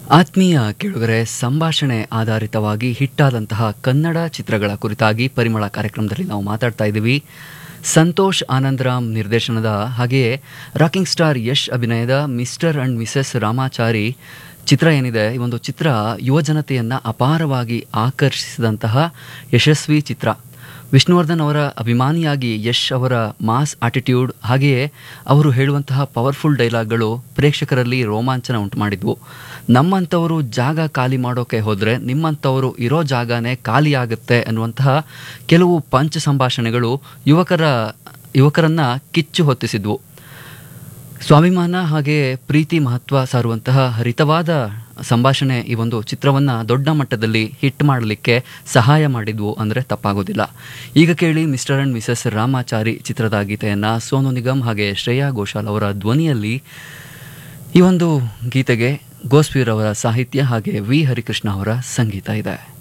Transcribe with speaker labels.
Speaker 1: ಆತ್ಮೀಯ ಕೇಳುಗರೆ ಸಂಭಾಷಣೆ ಆಧಾರಿತವಾಗಿ ಹಿಟ್ಟಾದಂತಹ ಕನ್ನಡ ಚಿತ್ರಗಳ ಕುರಿತಾಗಿ ಪರಿಮಳ ಕಾರ್ಯಕ್ರಮದಲ್ಲಿ ನಾವು ಮಾತಾಡ್ತಾ ಇದ್ದೀವಿ ಸಂತೋಷ್ ಆನಂದರಾಮ್ ನಿರ್ದೇಶನದ ಹಾಗೆಯೇ ರಾಕಿಂಗ್ ಸ್ಟಾರ್ ಯಶ್ ಅಭಿನಯದ ಮಿಸ್ಟರ್ ಅಂಡ್ ಮಿಸೆಸ್ ರಾಮಾಚಾರಿ ಚಿತ್ರ ಏನಿದೆ ಈ ಒಂದು ಚಿತ್ರ ಯುವಜನತೆಯನ್ನು ಅಪಾರವಾಗಿ ಆಕರ್ಷಿಸಿದಂತಹ ಯಶಸ್ವಿ ಚಿತ್ರ ವಿಷ್ಣುವರ್ಧನ್ ಅವರ ಅಭಿಮಾನಿಯಾಗಿ ಯಶ್ ಅವರ ಮಾಸ್ ಆಟಿಟ್ಯೂಡ್ ಹಾಗೆಯೇ ಅವರು ಹೇಳುವಂತಹ ಪವರ್ಫುಲ್ ಡೈಲಾಗ್ಗಳು ಪ್ರೇಕ್ಷಕರಲ್ಲಿ ರೋಮಾಂಚನ ಉಂಟು ಮಾಡಿದ್ವು ನಮ್ಮಂಥವರು ಜಾಗ ಖಾಲಿ ಮಾಡೋಕೆ ಹೋದರೆ ನಿಮ್ಮಂಥವರು ಇರೋ ಜಾಗನೇ ಖಾಲಿ ಆಗುತ್ತೆ ಅನ್ನುವಂತಹ ಕೆಲವು ಪಂಚ ಸಂಭಾಷಣೆಗಳು ಯುವಕರ ಯುವಕರನ್ನ ಕಿಚ್ಚು ಹೊತ್ತಿಸಿದ್ವು ಸ್ವಾಭಿಮಾನ ಹಾಗೆ ಪ್ರೀತಿ ಮಹತ್ವ ಸಾರುವಂತಹ ಹರಿತವಾದ ಸಂಭಾಷಣೆ ಈ ಒಂದು ಚಿತ್ರವನ್ನು ದೊಡ್ಡ ಮಟ್ಟದಲ್ಲಿ ಹಿಟ್ ಮಾಡಲಿಕ್ಕೆ ಸಹಾಯ ಮಾಡಿದ್ವು ಅಂದರೆ ತಪ್ಪಾಗೋದಿಲ್ಲ ಈಗ ಕೇಳಿ ಮಿಸ್ಟರ್ ಅಂಡ್ ಮಿಸಸ್ ರಾಮಾಚಾರಿ ಚಿತ್ರದ ಗೀತೆಯನ್ನು ಸೋನು ನಿಗಮ್ ಹಾಗೆ ಶ್ರೇಯಾ ಘೋಷಾಲ್ ಅವರ ಧ್ವನಿಯಲ್ಲಿ ಈ ಒಂದು ಗೀತೆಗೆ ಗೋಸ್ವೀರ್ ಅವರ ಸಾಹಿತ್ಯ ಹಾಗೆ ವಿ ಹರಿಕೃಷ್ಣ ಅವರ ಸಂಗೀತ ಇದೆ